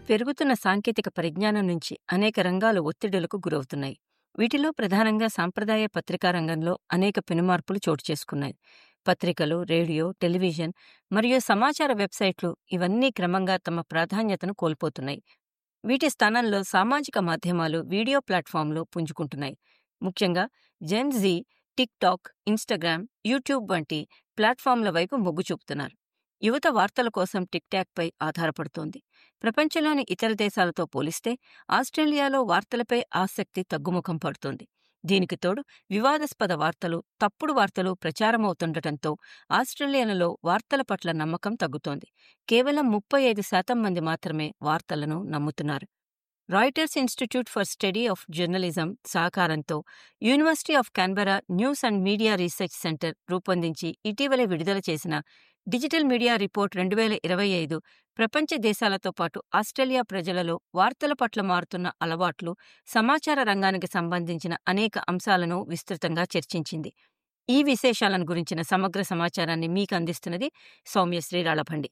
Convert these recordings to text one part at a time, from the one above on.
పెరుగుతున్న సాంకేతిక పరిజ్ఞానం నుంచి అనేక రంగాలు ఒత్తిడులకు గురవుతున్నాయి. వీటిలో ప్రధానంగా సాంప్రదాయ పత్రికా రంగంలో అనేక పెనుమార్పులు చోటు చేసుకున్నాయి. పత్రికలు, రేడియో, టెలివిజన్ మరియు సమాచార వెబ్‌సైట్లు ఇవన్నీ క్రమంగా తమ ప్రాధాన్యతను కోల్పోతున్నాయి. వీటి స్థానంలో సామాజిక మాధ్యమాలు, వీడియో ప్లాట్‌ఫామ్‌లు పుంజుకుంటున్నాయి. ముఖ్యంగా gen Z TikTok, Instagram, YouTube వంటి ప్లాట్‌ఫామ్‌ల వైపు మొగ్గు చూపుతున్నారు. యువత వార్తల కోసం టిక్ టాక్‌పై ఆధారపడుతోంది. ప్రపంచంలోని ఇతర దేశాలతో పోలిస్తే ఆస్ట్రేలియాలో వార్తలపై ఆసక్తి తగ్గుముఖం పడుతోంది. దీనికి తోడు వివాదాస్పద వార్తలు, తప్పుడు వార్తలు ప్రచారమవుతుండటంతో ఆస్ట్రేలియన్లలో వార్తల పట్ల నమ్మకం తగ్గుతోంది. కేవలం ముప్పై ఐదు శాతం మంది మాత్రమే వార్తలను నమ్ముతున్నారు. Reuters Institute for Study of Journalism సహకారంతో University of Canberra news and media research centre రూపొందించి ఇటీవలే విడుదల చేసిన డిజిటల్ మీడియా రిపోర్ట్ రెండు వేల ఇరవై ఐదు ప్రపంచ దేశాలతో పాటు ఆస్ట్రేలియా ప్రజలలో వార్తల పట్ల మారుతున్న అలవాట్లు, సమాచార రంగానికి సంబంధించిన అనేక అంశాలను విస్తృతంగా చర్చించింది. ఈ విశేషాలను గురించిన సమగ్ర సమాచారాన్ని మీకందిస్తున్నది సౌమ్యశ్రీ రాళభండి.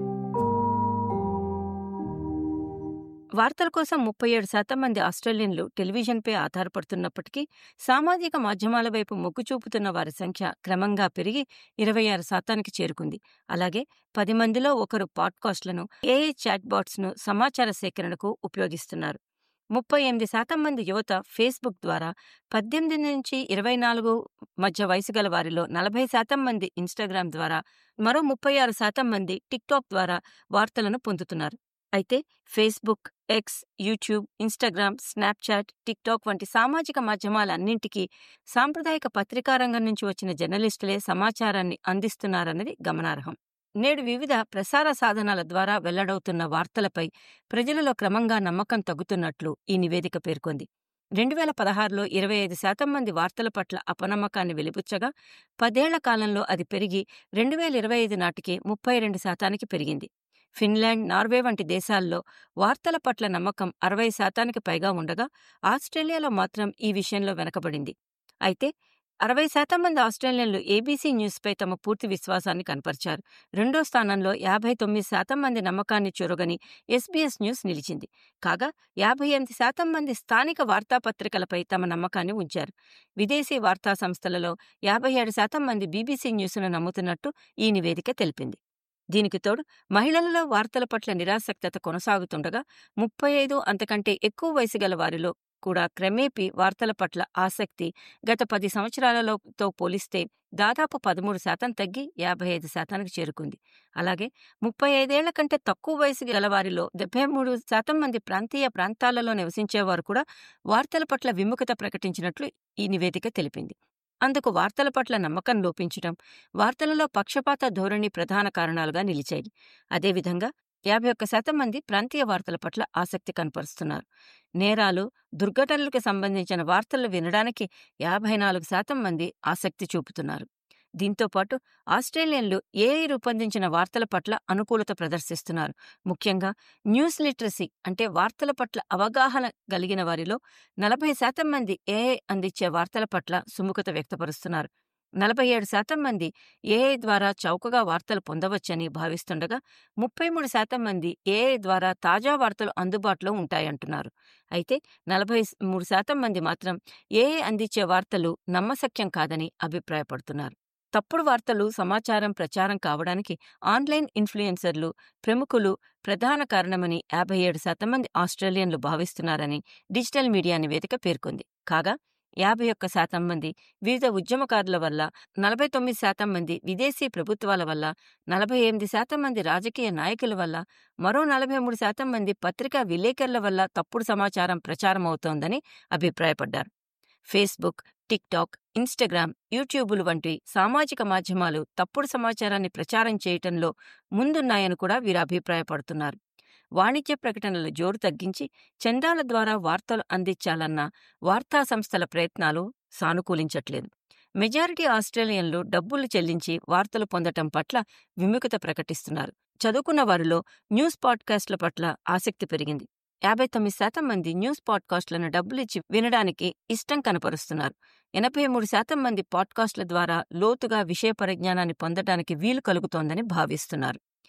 వార్తల కోసం ముప్పై ఏడు శాతం మంది ఆస్ట్రేలియన్లు టెలివిజన్‌పై ఆధారపడుతున్నప్పటికీ సామాజిక మాధ్యమాల వైపు మొగ్గు చూపుతున్న వారి సంఖ్య క్రమంగా పెరిగి ఇరవై ఆరు శాతానికి చేరుకుంది. అలాగే పది మందిలో ఒకరు పాడ్‌కాస్ట్‌లను, ఏఐ చాట్‌బాట్స్‌ను సమాచార సేకరణకు ఉపయోగిస్తున్నారు. ముప్పై ఎనిమిది శాతం మంది యువత ఫేస్‌బుక్ ద్వారా, పద్దెనిమిది నుంచి ఇరవై నాలుగు మధ్య వయసు గల వారిలో నలభై శాతం మంది ఇన్‌స్టాగ్రామ్ ద్వారా, మరో ముప్పై ఆరు శాతం మంది టిక్ టాక్ ద్వారా వార్తలను పొందుతున్నారు. అయితే Facebook, X, YouTube, Instagram, Snapchat, TikTok వంటి సామాజిక మాధ్యమాలన్నింటికీ సాంప్రదాయిక పత్రికా రంగం నుంచి వచ్చిన జర్నలిస్టులే సమాచారాన్ని అందిస్తున్నారన్నది గమనార్హం. నేడు వివిధ ప్రసార సాధనాల ద్వారా వెల్లడవుతున్న వార్తలపై ప్రజలలో క్రమంగా నమ్మకం తగ్గుతున్నట్లు ఈ నివేదిక పేర్కొంది. రెండు వేల పదహారులో ఇరవై ఐదు శాతం మంది వార్తల పట్ల అపనమ్మకాన్ని వెలిబుచ్చగా, పదేళ్ల కాలంలో అది పెరిగి రెండు వేల ఇరవై ఐదు నాటికి ముప్పై రెండు శాతానికి పెరిగింది. ఫిన్లాండ్, నార్వే వంటి దేశాల్లో వార్తల పట్ల నమ్మకం అరవై శాతానికి పైగా ఉండగా, ఆస్ట్రేలియాలో మాత్రం ఈ విషయంలో వెనకబడింది. అయితే అరవై శాతం మంది ఆస్ట్రేలియన్లు ఏబీసీ న్యూస్‌పై తమ పూర్తి విశ్వాసాన్ని కనపరిచారు. రెండో స్థానంలో యాభై తొమ్మిది శాతం మంది నమ్మకాన్ని చూరగొని ఎస్బీఎస్ న్యూస్ నిలిచింది. కాగా యాభై ఎనిమిది శాతం మంది స్థానిక వార్తాపత్రికలపై తమ నమ్మకాన్ని ఉంచారు. విదేశీ వార్తా సంస్థలలో యాభై ఏడు శాతం మంది బీబీసీ న్యూస్‌ను నమ్ముతున్నట్టు ఈ నివేదిక తెలిపింది. దీనికి తోడు మహిళలలో వార్తల పట్ల నిరాసక్తత కొనసాగుతుండగా, ముప్పై ఐదు అంతకంటే ఎక్కువ వయసు గల వారిలో కూడా క్రమేపీ వార్తల పట్ల ఆసక్తి గత పది సంవత్సరాలలో తో పోలిస్తే దాదాపు పదమూడు శాతం తగ్గి యాభై ఐదు శాతానికి చేరుకుంది. అలాగే ముప్పై ఐదేళ్ల కంటే తక్కువ వయసు గల వారిలో డెబ్బై మూడు శాతం మంది ప్రాంతీయ ప్రాంతాలలో నివసించేవారు కూడా వార్తల పట్ల విముఖత ప్రకటించినట్లు ఈ నివేదిక తెలిపింది. అందుకు వార్తల పట్ల నమ్మకం లోపించటం, వార్తలలో పక్షపాత ధోరణి ప్రధాన కారణాలుగా నిలిచాయి. అదేవిధంగా యాభై ఒక్క శాతం మంది ప్రాంతీయ వార్తల పట్ల ఆసక్తి కనపరుస్తున్నారు. నేరాలు, దుర్ఘటనలకు సంబంధించిన వార్తలు వినడానికి యాభై నాలుగు శాతం మంది ఆసక్తి చూపుతున్నారు. దీంతో పాటు ఆస్ట్రేలియన్లు ఏఐ రూపొందించిన వార్తల పట్ల అనుకూలత ప్రదర్శిస్తున్నారు. ముఖ్యంగా న్యూస్ లిటరసీ అంటే వార్తల పట్ల అవగాహన కలిగిన వారిలో నలభై శాతం మంది ఏఐ అందించే వార్తల పట్ల సుముఖత వ్యక్తపరుస్తున్నారు. నలభై ఏడు శాతం మంది ఏఐ ద్వారా చౌకగా వార్తలు పొందవచ్చని భావిస్తుండగా, ముప్పై మూడు శాతం మంది ఏఐ ద్వారా తాజా వార్తలు అందుబాటులో ఉంటాయంటున్నారు. అయితే నలభై మూడు శాతం మంది మాత్రం ఏఐ అందించే వార్తలు నమ్మశక్యం కాదని అభిప్రాయపడుతున్నారు. తప్పుడు వార్తలు, సమాచారం ప్రచారం కావడానికి ఆన్‌లైన్ ఇన్‌ఫ్లుయెన్సర్లు, ప్రముఖులు ప్రధాన కారణమని యాభై ఏడు శాతం మంది ఆస్ట్రేలియన్లు భావిస్తున్నారని డిజిటల్ మీడియా నివేదిక పేర్కొంది. కాగా యాభై ఒక్క శాతం మంది వివిధ ఉద్యమకారుల వల్ల, నలభై తొమ్మిది శాతం మంది విదేశీ ప్రభుత్వాల వల్ల, నలభై ఎనిమిది శాతం మంది రాజకీయ నాయకుల వల్ల, మరో నలభై మూడు శాతం మంది పత్రికా విలేకరుల వల్ల తప్పుడు సమాచారం ప్రచారమవుతోందని అభిప్రాయపడ్డారు. ఫేస్‌బుక్, టిక్ టాక్, ఇన్‌స్టాగ్రామ్, యూట్యూబులు వంటి సామాజిక మాధ్యమాలు తప్పుడు సమాచారాన్ని ప్రచారం చేయటంలో ముందున్నాయని కూడా వీరు అభిప్రాయపడుతున్నారు. వాణిజ్య ప్రకటనల జోరు తగ్గించి చందాల ద్వారా వార్తలు అందించాలన్న వార్తా సంస్థల ప్రయత్నాలు సానుకూలించట్లేదు. మెజారిటీ ఆస్ట్రేలియన్లు డబ్బులు చెల్లించి వార్తలు పొందటం పట్ల విముఖత ప్రకటిస్తున్నారు. చదువుకున్న వారిలో న్యూస్ పాడ్‌కాస్ట్‌ల పట్ల ఆసక్తి పెరిగింది. యాభై తొమ్మిది శాతం మంది న్యూస్ పాడ్‌కాస్ట్‌లను డబ్బులిచ్చి వినడానికి ఇష్టం కనపరుస్తున్నారు. ఎనభై మూడు శాతం మంది పాడ్‌కాస్ట్‌ల ద్వారా లోతుగా విషయ పరిజ్ఞానాన్ని పొందటానికి వీలు కలుగుతోందని భావిస్తున్నారు.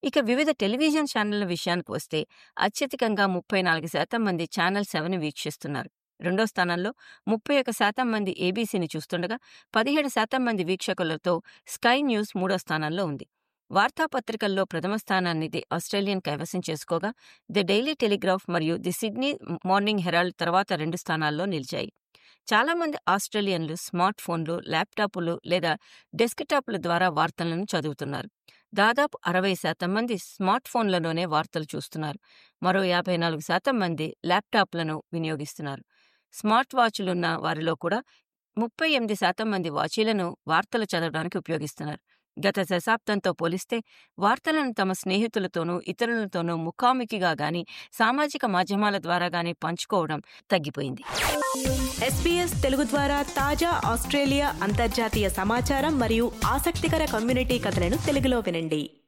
ఇక వివిధ టెలివిజన్ ఛానళ్ల విషయానికి వస్తే అత్యధికంగా ముప్పై నాలుగు శాతం మంది ఛానల్ సెవెన్ వీక్షిస్తున్నారు రెండో స్థానంలో ముప్పై ఒక శాతం మంది ఏబీసీని చూస్తుండగా పదిహేడు శాతం మంది వీక్షకులతో స్కై న్యూస్ మూడో స్థానంలో ఉంది వార్తాపత్రికల్లో ప్రథమ స్థానాన్ని ది ఆస్ట్రేలియన్ కైవసం చేసుకోగా ది డైలీ టెలిగ్రాఫ్ మరియు ది సిడ్నీ మార్నింగ్ హెరాల్డ్ తర్వాత రెండు స్థానాల్లో నిలిచాయి చాలా మంది ఆస్ట్రేలియన్లు స్మార్ట్ ఫోన్లు ల్యాప్టాప్లు లేదా డెస్క్టాప్ల ద్వారా వార్తలను చదువుతున్నారు దాదాపు అరవై శాతం మంది స్మార్ట్ ఫోన్లలోనే వార్తలు చూస్తున్నారు మరో యాభై నాలుగు శాతం మంది ల్యాప్టాప్లను వినియోగిస్తున్నారు స్మార్ట్ వాచ్లున్న వారిలో కూడా ముప్పై ఎనిమిది శాతం మంది వాచీలను వార్తలు చదవడానికి ఉపయోగిస్తున్నారు గత దశాబ్దంతో పోలిస్తే వార్తలను తమ స్నేహితులతోనూ ఇతరులతోనూ ముఖాముఖిగా గాని సామాజిక మాధ్యమాల ద్వారా గాని పంచుకోవడం తగ్గిపోయింది ఎస్పీఎస్ తెలుగు ద్వారా తాజా ఆస్ట్రేలియా అంతర్జాతీయ సమాచారం మరియు ఆసక్తికర కమ్యూనిటీ కథలను తెలుగులో వినండి